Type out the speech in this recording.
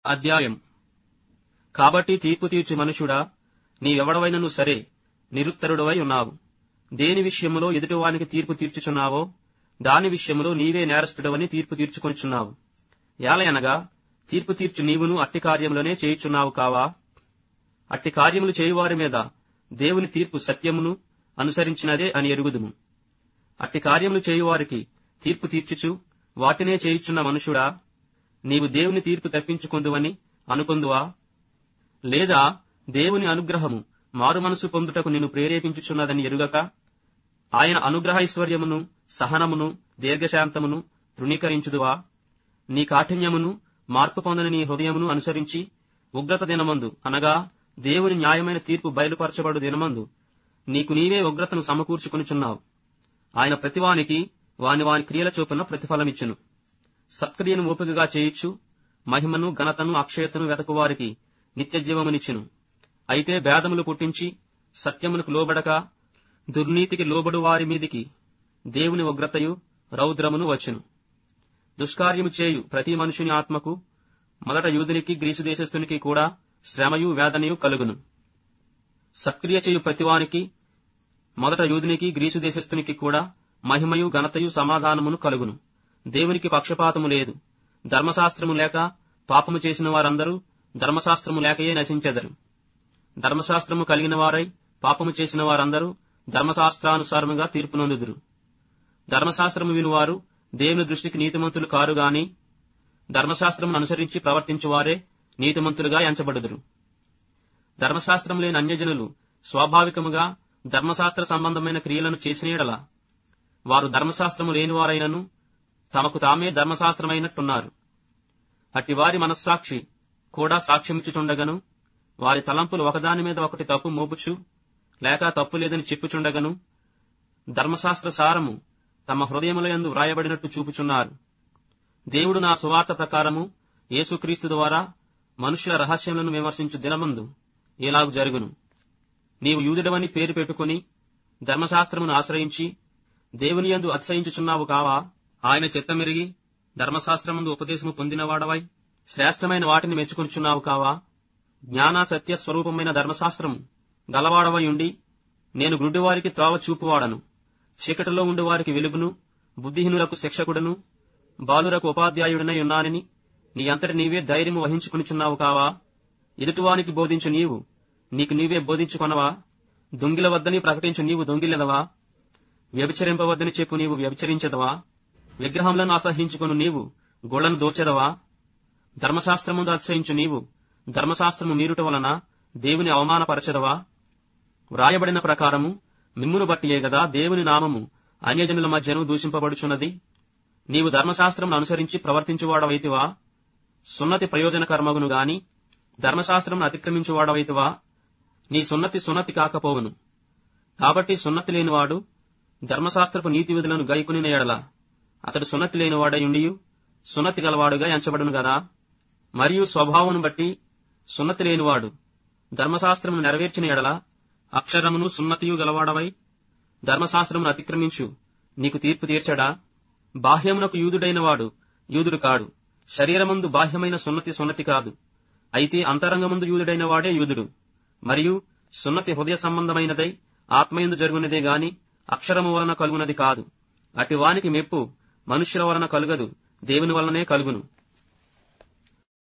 అధ్యాయం కాబట్టి తీర్పు తీర్చు మనుషుడా నీవెవడవైనను సరే నిరుత్తరుడవై ఉన్నావు దేని విషయములో ఎదుటివానికి తీర్పు తీర్చుచున్నావో దాని విషయములో నీవే నేరస్తుడవని తీర్పు తీర్చుకొనిచున్నావు ఏలయనగా తీర్పు తీర్చు నీవును అట్టి కార్యములనే చేయుచున్నావు కావా అట్టి కార్యములు చేయువారి మీద దేవుని తీర్పు సత్యమును అనుసరించినదే అని ఎరుగుదుము అట్టి కార్యములు చేయువారికి తీర్పు తీర్చుచు వాటినే చేయుచున్న మనుషుడా నీవు దేవుని తీర్పు తప్పించుకొందువని అనుకొందువా లేదా దేవుని అనుగ్రహము మారు మనసు పొందుటకు నిన్ను ప్రేరేపించుచున్నదని ఎరుగక ఆయన అనుగ్రహ ఐశ్వర్యమును సహనమును దీర్ఘశాంతమును తృణీకరించుదువా నీ కాఠిన్యమును మార్పు పొందని నీ హృదయమును అనుసరించి ఉగ్రత దినమందు అనగా దేవుని న్యాయమైన తీర్పు బయలుపరచబడు దినమందు నీకు నీవే ఉగ్రతను సమకూర్చుకొనుచున్నావు ఆయన ప్రతివానికి వాని వాని క్రియల చొప్పున ప్రతిఫలమిచ్చును సత్క్రియను ఓపికగా చేయుచు మహిమను ఘనతను అక్షయతను వెతకువారికి నిత్య జీవమునిచ్చును అయితే భేదములు పుట్టించి సత్యమునకు లోబడక దుర్నీతికి లోబడు వారి మీదికి దేవుని ఉగ్రతయు రౌద్రమును వచ్చును దుష్కార్యము చేయు ప్రతి మనుషుని ఆత్మకు మొదట యూదునికి గ్రీసు దేశస్థునికి కూడా శ్రమయు వేదనయు కలుగును సత్క్రియ చేయు ప్రతివానికి మొదట యూదునికి గ్రీసు దేశస్థునికి కూడా మహిమయు ఘనతయు సమాధానమును కలుగును దేవునికి పక్షపాతము లేదు ధర్మశాస్త్రము లేక పాపము చేసిన వారందరూ ధర్మశాస్త్రము లేకయే నశించెదరు ధర్మశాస్త్రము కలిగిన వారై పాపము చేసిన వారందరూ ధర్మశాస్త్రానుసారముగా తీర్పు నొందుదురు ధర్మశాస్త్రము వినువారు దేవుని దృష్టికి నీతిమంతులు కారు గాని ధర్మశాస్త్రమును అనుసరించి ప్రవర్తించువారే నీతిమంతులుగా ఎంచబడుదురు ధర్మశాస్త్రం లేని అన్యజనులు స్వాభావికముగా ధర్మశాస్త్ర సంబంధమైన క్రియలను చేసిన యెడల వారు ధర్మశాస్త్రము లేనివారైనను తమకు తామే ధర్మశాస్త్రమైనట్టున్నారు అట్టి వారి మనస్సాక్షి కూడా సాక్ష్యమిచ్చుచుండగను వారి తలంపులు ఒకదాని మీద ఒకటి తప్పు మోపుచు లేక తప్పు లేదని చెప్పుచుండగను ధర్మశాస్త్ర సారము తమ హృదయములయందు వ్రాయబడినట్టు చూపుచున్నారు దేవుడు నా సువార్త ప్రకారము యేసుక్రీస్తు ద్వారా మనుషుల రహస్యములను విమర్శించు దినమందు ఇలాగు జరుగును నీవు యూదుడవని పేరు పెట్టుకుని ధర్మశాస్త్రమును ఆశ్రయించి దేవుని యందు అతిశయించుచున్నావు కావా ఆయన చిత్తమెరిగి ధర్మశాస్త్రమందు ఉపదేశము పొందినవాడవై శ్రేష్టమైన వాటిని మెచ్చుకొనుచున్నావు కావా జ్ఞాన సత్య స్వరూపమైన ధర్మశాస్త్రము గలవాడవై ఉండి నేను గుడ్డివారికి త్రోవ చూపువాడను చీకటిలో ఉండి వారికి వెలుగును బుద్ధిహీనులకు శిక్షకుడను బాలురకు ఉపాధ్యాయుడనై ఉన్నానని నీ అంతటి నీవే ధైర్యము వహించుకునిచున్నావు కావా ఎదుటివానికి బోధించు నీవు నీకు నీవే బోధించుకొనవా దొంగిల వద్దని ప్రకటించు నీవు దొంగిలెదవా వ్యభిచరింపవద్దని చెప్పు నీవు వ్యభిచరించదవా విగ్రహములను అసహించుకును నీవు గోళ్లను దోచెదవా ధర్మశాస్త్రముందు అతిశయించు నీవు ధర్మశాస్త్రము మీరుట వలన దేవుని అవమానపరచెదవా వ్రాయబడిన ప్రకారము మిమ్మును బట్టియే గదా దేవుని నామము అన్యజనుల మధ్యను దూషింపబడుచున్నది నీవు ధర్మశాస్త్రమును అనుసరించి ప్రవర్తించువాడవైతివా సున్నతి ప్రయోజనకర్మగును గాని ధర్మశాస్త్రమును అతిక్రమించువాడవైతివా నీ సున్నతి సున్నతి కాకపోవును కాబట్టి సున్నతి లేనివాడు ధర్మశాస్త్రపు నీతి విధులను గైకునిన ఎడల అతడు సున్నతి లేనివాడయుండియు సున్నతి గలవాడుగా ఎంచబడును గదా మరియు స్వభావమును బట్టి సున్నతి లేనివాడు ధర్మశాస్త్రమును నెరవేర్చిన ఎడల అక్షరమును సున్నతియు గలవాడవై ధర్మశాస్త్రమును అతిక్రమించు నీకు తీర్పు తీర్చడా బాహ్యమునకు యూదుడైన వాడు యూదుడు కాడు శరీరమందు బాహ్యమైన సున్నతి సున్నతి కాదు అయితే అంతరంగమందు యూదుడైన వాడే యూదుడు మరియు సున్నతి హృదయ సంబంధమైనదై ఆత్మయందు జరుగునదే గాని అక్షరము వలన కలుగునది కాదు అటి వానికి మెప్పు మనుష్యుల వలన కలుగదు దేవుని వలనే కలుగును